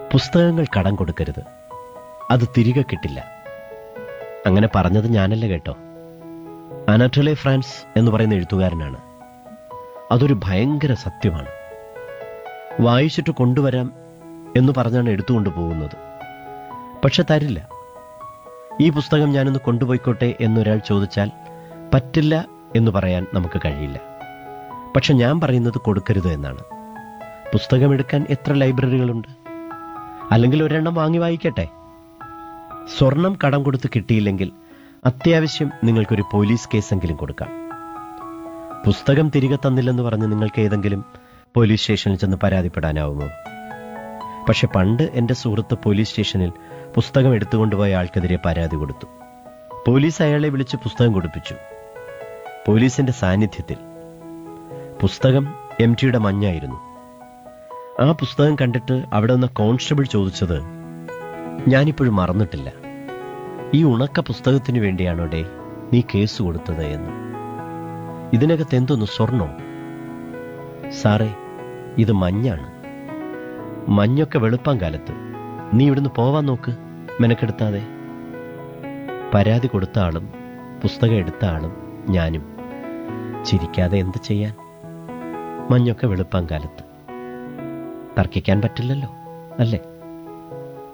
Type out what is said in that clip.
പുസ്തകങ്ങൾ കടം കൊടുക്കരുത് അത് തിരികെ കിട്ടില്ല അങ്ങനെ പറഞ്ഞത് ഞാനല്ല കേട്ടോ അനറ്റലെ ഫ്രാൻസ് എന്ന് പറയുന്ന എഴുത്തുകാരനാണ് അതൊരു ഭയങ്കര സത്യമാണ് വായിച്ചിട്ട് കൊണ്ടുവരാം എന്ന് പറഞ്ഞാണ് എടുത്തുകൊണ്ട് പോകുന്നത് പക്ഷെ തരില്ല ഈ പുസ്തകം ഞാനൊന്ന് കൊണ്ടുപോയിക്കോട്ടെ എന്നൊരാൾ ചോദിച്ചാൽ പറ്റില്ല എന്ന് പറയാൻ നമുക്ക് കഴിയില്ല പക്ഷെ ഞാൻ പറയുന്നത് കൊടുക്കരുത് എന്നാണ് പുസ്തകം എടുക്കാൻ എത്ര ലൈബ്രറികളുണ്ട് അല്ലെങ്കിൽ ഒരെണ്ണം വാങ്ങി വായിക്കട്ടെ സ്വർണം കടം കൊടുത്ത് കിട്ടിയില്ലെങ്കിൽ അത്യാവശ്യം നിങ്ങൾക്കൊരു പോലീസ് കേസെങ്കിലും കൊടുക്കാം പുസ്തകം തിരികെ തന്നില്ലെന്ന് പറഞ്ഞ് നിങ്ങൾക്ക് ഏതെങ്കിലും പോലീസ് സ്റ്റേഷനിൽ ചെന്ന് പരാതിപ്പെടാനാവുമോ പക്ഷെ പണ്ട് എന്റെ സുഹൃത്ത് പോലീസ് സ്റ്റേഷനിൽ പുസ്തകം എടുത്തുകൊണ്ടുപോയ ആൾക്കെതിരെ പരാതി കൊടുത്തു പോലീസ് അയാളെ വിളിച്ച് പുസ്തകം കൊടുപ്പിച്ചു പോലീസിന്റെ സാന്നിധ്യത്തിൽ പുസ്തകം എം ടിയുടെ മഞ്ഞായിരുന്നു ആ പുസ്തകം കണ്ടിട്ട് അവിടെ നിന്ന് കോൺസ്റ്റബിൾ ചോദിച്ചത് ഞാനിപ്പോഴും മറന്നിട്ടില്ല ഈ ഉണക്ക പുസ്തകത്തിന് വേണ്ടിയാണോ ഡേ നീ കേസ് കൊടുത്തത് എന്ന് ഇതിനകത്ത് എന്തൊന്ന് സ്വർണോ സാറേ ഇത് മഞ്ഞാണ് മഞ്ഞൊക്കെ വെളുപ്പാൻ കാലത്ത് നീ ഇവിടുന്ന് പോവാൻ നോക്ക് മെനക്കെടുത്താതെ പരാതി കൊടുത്ത ആളും പുസ്തകം എടുത്ത ആളും ഞാനും ചിരിക്കാതെ എന്ത് ചെയ്യാൻ മഞ്ഞൊക്കെ വെളുപ്പാൻ കാലത്ത് തർക്കിക്കാൻ പറ്റില്ലല്ലോ അല്ലേ